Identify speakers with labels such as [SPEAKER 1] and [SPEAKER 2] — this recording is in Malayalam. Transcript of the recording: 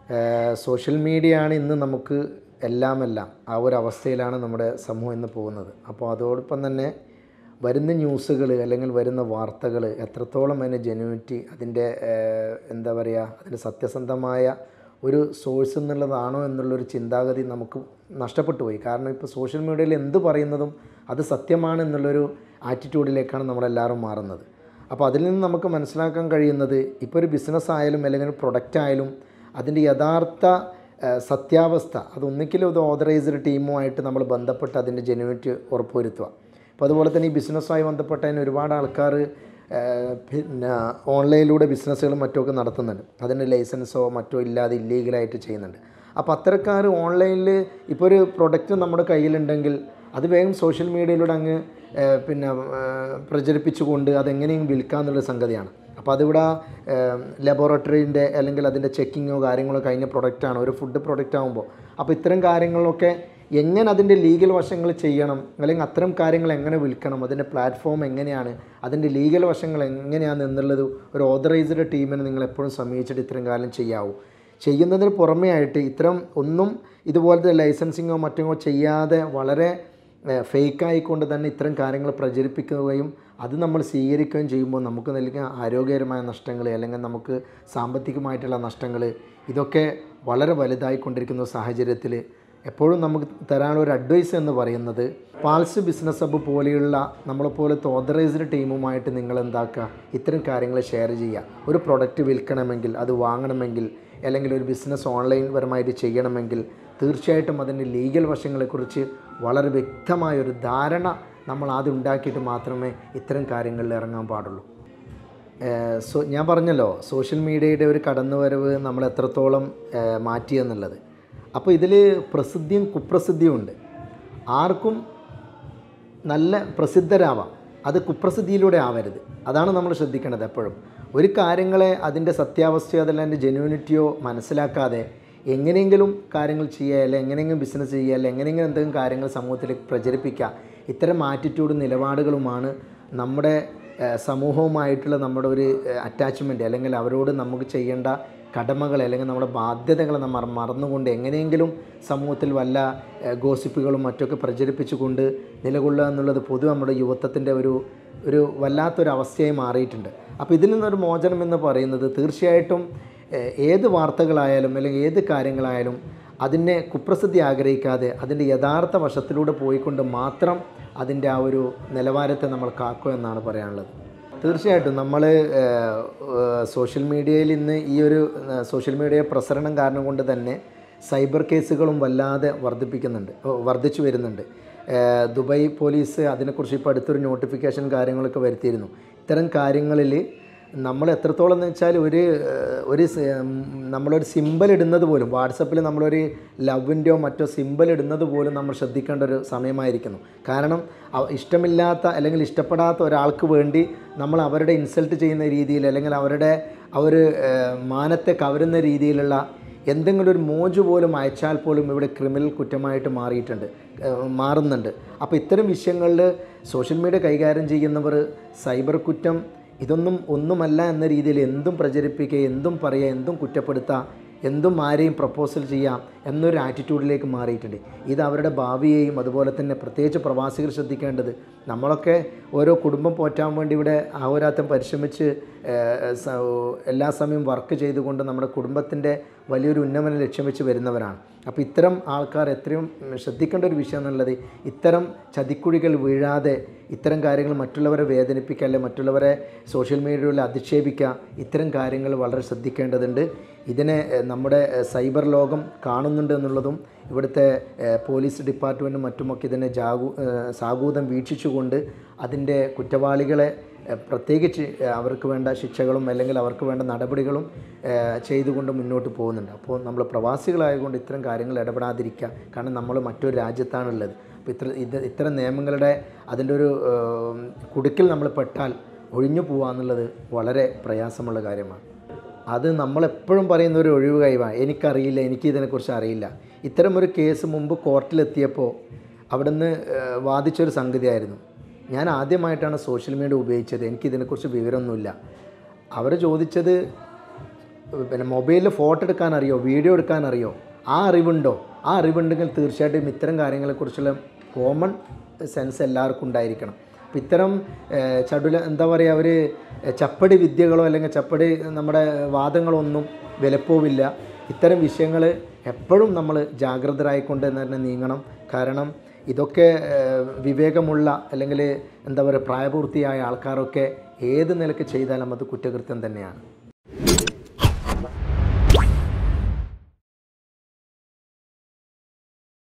[SPEAKER 1] ഏഹ് സോഷ്യൽ മീഡിയ ആണ് ഇന്ന് നമുക്ക് എല്ലാം എല്ലാം ആ ഒരു അവസ്ഥയിലാണ് നമ്മുടെ സമൂഹം ഇന്ന് പോകുന്നത് അപ്പോൾ അതോടൊപ്പം തന്നെ വരുന്ന ന്യൂസുകൾ അല്ലെങ്കിൽ വരുന്ന വാർത്തകൾ എത്രത്തോളം അതിന് ജെന്യൂനിറ്റി അതിൻ്റെ ഏഹ്, എന്താ പറയുക അതിൻ്റെ സത്യസന്ധമായ ഒരു സോഴ്സ് എന്നുള്ളതാണോ എന്നുള്ളൊരു ചിന്താഗതി നമുക്ക് നഷ്ടപ്പെട്ടു പോയി കാരണം ഇപ്പോൾ സോഷ്യൽ മീഡിയയിൽ എന്ത് പറയുന്നതും അത് സത്യമാണ് എന്നുള്ളൊരു ആറ്റിറ്റ്യൂഡിലേക്കാണ് നമ്മളെല്ലാവരും മാറുന്നത് അപ്പോൾ അതിൽ നിന്ന് നമുക്ക് മനസ്സിലാക്കാൻ കഴിയുന്നത് ഇപ്പോൾ ഒരു ബിസിനസ് ആയാലും അല്ലെങ്കിൽ ഒരു പ്രൊഡക്റ്റ് ആയാലും അതിൻ്റെ യഥാർത്ഥ ഏഹ്, സത്യാവസ്ഥ അതൊന്നിക്കലും ഒരു ഓതറൈസ്ഡ് ടീമുമായിട്ട് നമ്മൾ ബന്ധപ്പെട്ട് അതിൻ്റെ ജെന്യൂനിറ്റി ഉറപ്പുവരുത്തുക അപ്പോൾ അതുപോലെ തന്നെ ഈ ബിസിനസ്സുമായി ബന്ധപ്പെട്ട അതിന് ഒരുപാട് ആൾക്കാർ ഏഹ്, പിന്നെ ഓൺലൈനിലൂടെ ബിസിനസ്സുകളും മറ്റുമൊക്കെ നടത്തുന്നുണ്ട് അതിന് ലൈസൻസോ മറ്റോ ഇല്ലാതെ ഇല്ലീഗലായിട്ട് ചെയ്യുന്നുണ്ട് അപ്പോൾ അത്തരക്കാർ ഓൺലൈനിൽ ഇപ്പോൾ ഒരു പ്രൊഡക്റ്റ് നമ്മുടെ കയ്യിലുണ്ടെങ്കിൽ അത് വേഗം സോഷ്യൽ മീഡിയയിലൂടെ അങ്ങ് ഏഹ്, പിന്നെ ഏഹ്, പ്രചരിപ്പിച്ചുകൊണ്ട് അതെങ്ങനെയും വിൽക്കാമെന്നുള്ള സംഗതിയാണ് അപ്പോൾ അതിവിടെ ലബോറട്ടറീൻ്റെ അല്ലെങ്കിൽ അതിൻ്റെ ചെക്കിങ്ങോ കാര്യങ്ങളോ കഴിഞ്ഞ പ്രൊഡക്റ്റാണ് ഒരു ഫുഡ് പ്രൊഡക്റ്റ് ആകുമ്പോൾ അപ്പോൾ ഇത്തരം കാര്യങ്ങളൊക്കെ എങ്ങനെ അതിൻ്റെ ലീഗൽ വശങ്ങൾ ചെയ്യണം അല്ലെങ്കിൽ അത്തരം കാര്യങ്ങൾ എങ്ങനെ വിൽക്കണം അതിൻ്റെ പ്ലാറ്റ്ഫോം എങ്ങനെയാണ് അതിൻ്റെ ലീഗൽ വശങ്ങൾ എങ്ങനെയാണ് എന്നുള്ളത് ഒരു ഓതറൈസ്ഡ് ടീമിനെ നിങ്ങൾ എപ്പോഴും സമീപിച്ചിട്ട് ഇത്തരം കാര്യം ചെയ്യാവൂ ചെയ്യുന്നതിന് പുറമേ ആയിട്ട് ഇത്തരം ഒന്നും ഇതുപോലത്തെ ലൈസൻസിങ്ങോ മറ്റോ ചെയ്യാതെ വളരെ ഫേക്ക് ആയിക്കൊണ്ട് തന്നെ ഇത്തരം കാര്യങ്ങൾ പ്രചരിപ്പിക്കുകയും അത് നമ്മൾ സ്വീകരിക്കുകയും ചെയ്യുമ്പോൾ നമുക്ക് നൽകുന്ന ആരോഗ്യകരമായ നഷ്ടങ്ങൾ അല്ലെങ്കിൽ നമുക്ക് സാമ്പത്തികമായിട്ടുള്ള നഷ്ടങ്ങൾ ഇതൊക്കെ വളരെ വലുതായിക്കൊണ്ടിരിക്കുന്ന സാഹചര്യത്തിൽ എപ്പോഴും നമുക്ക് തരാനുള്ള ഒരു അഡ്വൈസ് എന്ന് പറയുന്നത് പാൾസ് ബിസിനസ് ഹബ്ബ് പോലെയുള്ള നമ്മളെപ്പോലത്തെ ഓതറൈസ്ഡ് ടീമുമായിട്ട് നിങ്ങൾ എന്താക്കുക ഇത്തരം കാര്യങ്ങൾ ഷെയർ ചെയ്യുക ഒരു പ്രൊഡക്റ്റ് വിൽക്കണമെങ്കിൽ അത് വാങ്ങണമെങ്കിൽ അല്ലെങ്കിൽ ഒരു ബിസിനസ് ഓൺലൈൻ പരമായിട്ട് ചെയ്യണമെങ്കിൽ തീർച്ചയായിട്ടും അതിൻ്റെ ലീഗൽ വശങ്ങളെക്കുറിച്ച് വളരെ വ്യക്തമായ ഒരു ധാരണ നമ്മൾ ആദ്യം ഉണ്ടാക്കിയിട്ട് മാത്രമേ ഇത്തരം കാര്യങ്ങളിൽ ഇറങ്ങാൻ പാടുള്ളൂ ഏഹ് സോ ഞാൻ പറഞ്ഞല്ലോ സോഷ്യൽ മീഡിയയുടെ ഒരു കടന്നുവരവ് നമ്മൾ എത്രത്തോളം ഏഹ് മാറ്റിയെന്നുള്ളത് അപ്പോൾ ഇതിൽ പ്രസിദ്ധിയും കുപ്രസിദ്ധിയും ഉണ്ട് ആർക്കും നല്ല പ്രസിദ്ധരാവാം അത് കുപ്രസിദ്ധിയിലൂടെ ആവരുത് അതാണ് നമ്മൾ ശ്രദ്ധിക്കേണ്ടത് എപ്പോഴും ഒരു കാര്യങ്ങളെ അതിൻ്റെ സത്യാവസ്ഥയോ അതല്ല അതിൻ്റെ ജെന്യൂനിറ്റിയോ മനസ്സിലാക്കാതെ എങ്ങനെയെങ്കിലും കാര്യങ്ങൾ ചെയ്യുക അല്ലെങ്കിൽ എങ്ങനെയെങ്കിലും ബിസിനസ് ചെയ്യുക അല്ലെങ്കിൽ എങ്ങനെയെങ്കിലും എന്തെങ്കിലും കാര്യങ്ങൾ സമൂഹത്തിലേക്ക് പ്രചരിപ്പിക്കുക ഇത്തരം ആറ്റിറ്റ്യൂഡും നിലപാടുകളുമാണ് നമ്മുടെ ഏഹ്, സമൂഹവുമായിട്ടുള്ള നമ്മുടെ ഒരു അറ്റാച്ച്മെൻറ്റ് അല്ലെങ്കിൽ അവരോട് നമുക്ക് ചെയ്യേണ്ട കടമകൾ അല്ലെങ്കിൽ നമ്മുടെ ബാധ്യതകൾ നമ്മൾ മറന്നുകൊണ്ട് എങ്ങനെയെങ്കിലും സമൂഹത്തിൽ വല്ല ഏഹ്, ഗോസിപ്പുകളും മറ്റൊക്കെ പ്രചരിപ്പിച്ചുകൊണ്ട് നിലകൊള്ളുക എന്നുള്ളത് പൊതുവെ നമ്മുടെ യുവത്വത്തിൻ്റെ ഒരു ഒരു വല്ലാത്തൊരു അവസ്ഥയായി മാറിയിട്ടുണ്ട് അപ്പോൾ ഇതിൽ നിന്നൊരു മോചനം എന്ന് പറയുന്നത് തീർച്ചയായിട്ടും ഏഹ്, ഏത് വാർത്തകളായാലും അല്ലെങ്കിൽ ഏത് കാര്യങ്ങളായാലും അതിനെ കുപ്രസിദ്ധി ആഗ്രഹിക്കാതെ അതിൻ്റെ യഥാർത്ഥ വശത്തിലൂടെ പോയിക്കൊണ്ട് മാത്രം അതിൻ്റെ ആ ഒരു നിലവാരത്തെ നമ്മൾ കാക്കുക എന്നാണ് പറയാനുള്ളത് തീർച്ചയായിട്ടും നമ്മൾ സോഷ്യൽ മീഡിയയിൽ ഇന്ന് ഈ ഒരു ഏഹ്, സോഷ്യൽ മീഡിയ പ്രസരണം കാരണം കൊണ്ട് തന്നെ സൈബർ കേസുകളും വല്ലാതെ വർദ്ധിപ്പിക്കുന്നുണ്ട് ഓ, വർദ്ധിച്ചു വരുന്നുണ്ട് ഏഹ്, ദുബായ് പോലീസ് അതിനെക്കുറിച്ച് ഇപ്പോൾ അടുത്തൊരു നോട്ടിഫിക്കേഷൻ കാര്യങ്ങളൊക്കെ വരുത്തിയിരുന്നു ഇത്തരം കാര്യങ്ങളിൽ നമ്മൾ എത്രത്തോളം എന്ന് വെച്ചാൽ ഒരു ഏഹ്, ഒരു സ- ഉം, നമ്മളൊരു സിമ്പൽ ഇടുന്നത് പോലും വാട്സപ്പിൽ നമ്മളൊരു ലവിൻ്റെയോ മറ്റോ സിമ്പൽ ഇടുന്നത് പോലും നമ്മൾ ശ്രദ്ധിക്കേണ്ട ഒരു സമയമായിരിക്കുന്നു കാരണം അവ- ഇഷ്ടമില്ലാത്ത അല്ലെങ്കിൽ ഇഷ്ടപ്പെടാത്ത ഒരാൾക്ക് വേണ്ടി നമ്മൾ അവരുടെ ഇൻസൾട്ട് ചെയ്യുന്ന രീതിയിൽ അല്ലെങ്കിൽ അവരുടെ ആ ഒരു ഏഹ്, മാനത്തെ കവരുന്ന രീതിയിലുള്ള എന്തെങ്കിലും ഒരു മോജ് പോലും അയച്ചാൽ പോലും ഇവിടെ ക്രിമിനൽ കുറ്റമായിട്ട് മാറിയിട്ടുണ്ട് ഏഹ് മാറുന്നുണ്ട് അപ്പോൾ ഇത്തരം വിഷയങ്ങളിൽ സോഷ്യൽ മീഡിയ കൈകാര്യം ചെയ്യുന്നവർ സൈബർ കുറ്റം ഇതൊന്നും ഒന്നുമല്ല എന്ന രീതിയിൽ എന്തും പ്രചരിപ്പിക്കുക എന്തും പറയുക എന്തും കുറ്റപ്പെടുത്തുക എന്തും ആരെയും പ്രപ്പോസൽ ചെയ്യാം എന്നൊരു ആറ്റിറ്റ്യൂഡിലേക്ക് മാറിയിട്ടുണ്ട് ഇത് അവരുടെ ഭാവിയെയും അതുപോലെ തന്നെ പ്രത്യേകിച്ച് പ്രവാസികൾ ശ്രദ്ധിക്കേണ്ടത് നമ്മളൊക്കെ ഓരോ കുടുംബം പോറ്റാൻ വേണ്ടി ഇവിടെ അഹോരാത്രം പരിശ്രമിച്ച് ഏഹ്, സ- എല്ലാ സമയവും വർക്ക് ചെയ്തുകൊണ്ട് നമ്മുടെ കുടുംബത്തിൻ്റെ വലിയൊരു ഉന്നമനം ലക്ഷ്യം വെച്ച് വരുന്നവരാണ് അപ്പോൾ ഇത്തരം ആൾക്കാർ എത്രയും ശ്രദ്ധിക്കേണ്ട ഒരു വിഷയം എന്നുള്ളത് ഇത്തരം ചതിക്കുഴികൾ വീഴാതെ ഇത്തരം കാര്യങ്ങൾ മറ്റുള്ളവരെ വേദനിപ്പിക്കുക അല്ലെങ്കിൽ മറ്റുള്ളവരെ സോഷ്യൽ മീഡിയയിൽ അധിക്ഷേപിക്കുക ഇത്തരം കാര്യങ്ങൾ വളരെ ശ്രദ്ധിക്കേണ്ടതുണ്ട് ഇതിനെ ഏഹ്, നമ്മുടെ ഏഹ്, സൈബർ ലോകം കാണുന്നുണ്ട് എന്നുള്ളതും ഇവിടുത്തെ ഏഹ്, പോലീസ് ഡിപ്പാർട്ട്മെൻറ്റും മറ്റുമൊക്കെ ഇതിനെ ജാഗൂ ഏഹ്, സാഗൂതം വീക്ഷിച്ചുകൊണ്ട് അതിൻ്റെ കുറ്റവാളികളെ ഏഹ്, പ്രത്യേകിച്ച് ഏഹ്, അവർക്ക് വേണ്ട ശിക്ഷകളും അല്ലെങ്കിൽ അവർക്ക് വേണ്ട നടപടികളും ഏഹ്, ചെയ്തുകൊണ്ട് മുന്നോട്ട് പോകുന്നുണ്ട് അപ്പോൾ നമ്മൾ പ്രവാസികളായതുകൊണ്ട് ഇത്തരം കാര്യങ്ങൾ ഇടപെടാതിരിക്കുക കാരണം നമ്മൾ മറ്റൊരു രാജ്യത്താണുള്ളത് അപ്പോൾ ഇത്ര ഇത് ഇത്തരം നിയമങ്ങളുടെ അതിൻ്റെ ഒരു ഏഹ്, കുടുക്കിൽ നമ്മൾ പെട്ടാൽ ഒഴിഞ്ഞു പോകുക എന്നുള്ളത് വളരെ പ്രയാസമുള്ള കാര്യമാണ് അത് നമ്മളെപ്പോഴും പറയുന്ന ഒരു ഒഴിവ് കഴിവാണ് എനിക്കറിയില്ല എനിക്ക് ഇതിനെക്കുറിച്ച് അറിയില്ല ഇത്തരമൊരു കേസ് മുമ്പ് കോർട്ടിലെത്തിയപ്പോൾ അവിടുന്ന് ഏഹ്, വാദിച്ചൊരു സംഗതിയായിരുന്നു ഞാൻ ആദ്യമായിട്ടാണ് സോഷ്യൽ മീഡിയ ഉപയോഗിച്ചത് എനിക്കിതിനെക്കുറിച്ച് വിവരമൊന്നുമില്ല അവർ ചോദിച്ചത് പിന്നെ മൊബൈലിൽ ഫോട്ടോ എടുക്കാൻ അറിയോ വീഡിയോ എടുക്കാൻ അറിയോ ആ അറിവുണ്ടോ ആ അറിവുണ്ടെങ്കിൽ തീർച്ചയായിട്ടും ഇത്തരം കാര്യങ്ങളെക്കുറിച്ചുള്ള കോമൺ സെൻസ് എല്ലാവർക്കും ഉണ്ടായിരിക്കണം അപ്പം ഇത്തരം ഏഹ്, ചടുല എന്താ പറയുക അവർ ചപ്പടി വിദ്യകളോ അല്ലെങ്കിൽ ചപ്പടി നമ്മുടെ വാദങ്ങളോ ഒന്നും വിലപ്പോവില്ല ഇത്തരം വിഷയങ്ങൾ എപ്പോഴും നമ്മൾ ജാഗ്രതരായിക്കൊണ്ട് തന്നെ നീങ്ങണം കാരണം ഇതൊക്കെ ഏഹ്, വിവേകമുള്ള അല്ലെങ്കിൽ എന്താ പറയുക പ്രായപൂർത്തിയായ ആൾക്കാരൊക്കെ ഏത് നിലക്ക് ചെയ്താലും അത് കുറ്റകൃത്യം തന്നെയാണ്